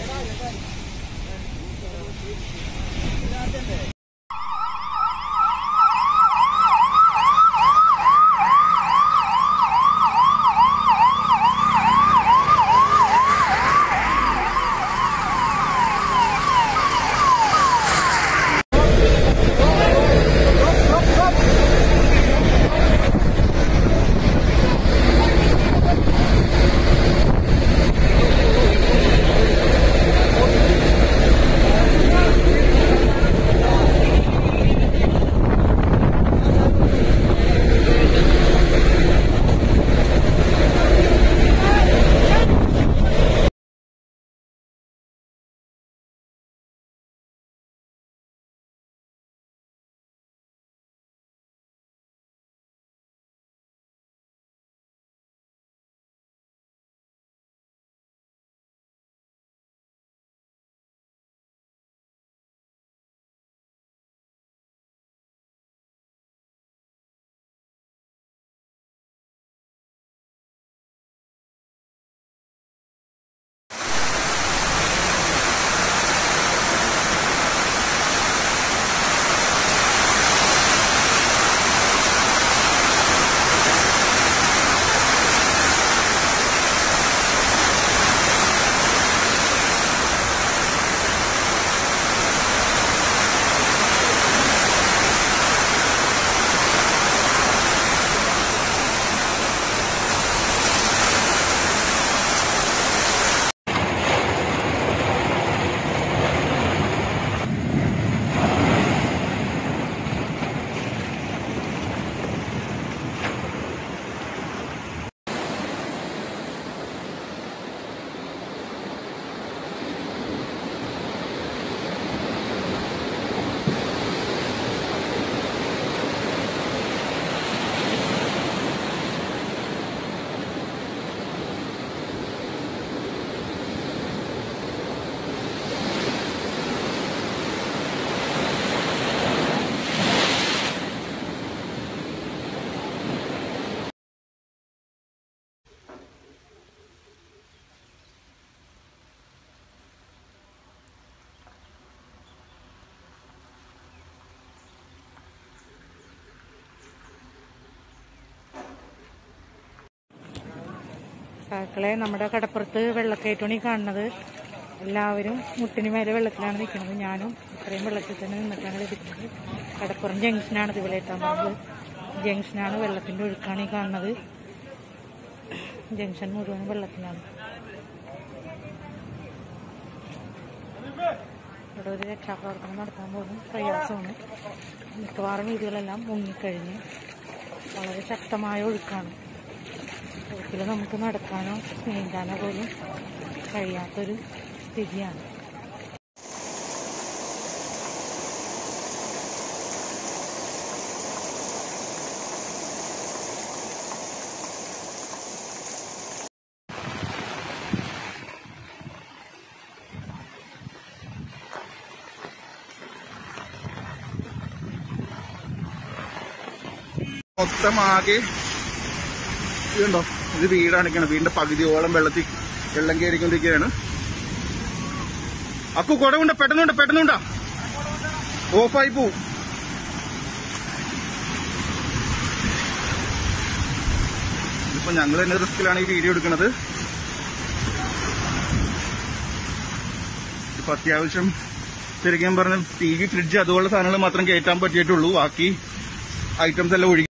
കാക്കളെ നമ്മുടെ കടപ്പുറത്ത് വെള്ളക്കയറ്റോണി കാണുന്നത് എല്ലാവരും മുട്ടിന് മേലെ വെള്ളത്തിലാണ് നിൽക്കുന്നത് ഞാനും ഇത്രയും വെള്ളത്തിൽ തന്നെ നിന്നിട്ടാണ് ലഭിക്കുന്നത് കടപ്പുറം ജംഗ്ഷനാണ് ഇത് വിലയെത്താൻ പോകുന്നത് ജംഗ്ഷനാണ് വെള്ളത്തിന്റെ ഒഴുക്കാണ് ഈ കാണുന്നത് ജംഗ്ഷൻ മുഴുവൻ വെള്ളത്തിലാണ് ഇവിടെ ഒരു രക്ഷാപ്രവർത്തനം നടത്താൻ പോകുന്നു പ്രയാസമാണ് മിക്കവാറും വീടുകളെല്ലാം മുങ്ങിക്കഴിഞ്ഞ് വളരെ ശക്തമായ ഒഴുക്കാണ് ഒഴുക്കിൽ നമുക്ക് നടക്കാനോ നീന്താനോ പോലും കഴിയാത്തൊരു സ്ഥിതിയാണ് മൊത്തം ആകെ ഇതുണ്ടോ ഇത് വീടാണിക്കണം വീടിന്റെ പകുതിയോളം വെള്ളത്തിൽ വെള്ളം കയറിക്കൊണ്ടിരിക്കുകയാണ് അക്കു കുടവുണ്ട് പെട്ടെന്നുണ്ട് പെട്ടെന്നുണ്ടാ ഓഫായി പോവും ഇതിപ്പോ ഞങ്ങൾ തന്നെ റിസ്കിലാണ് ഈ വീഡിയോ എടുക്കുന്നത് ഇപ്പൊ അത്യാവശ്യം ശരിക്കും പറഞ്ഞ ടി വി ഫ്രിഡ്ജ് അതുപോലുള്ള സാധനങ്ങൾ മാത്രം കയറ്റാൻ പറ്റിയിട്ടുള്ളൂ ബാക്കി ഐറ്റംസ് എല്ലാം ഒഴുകി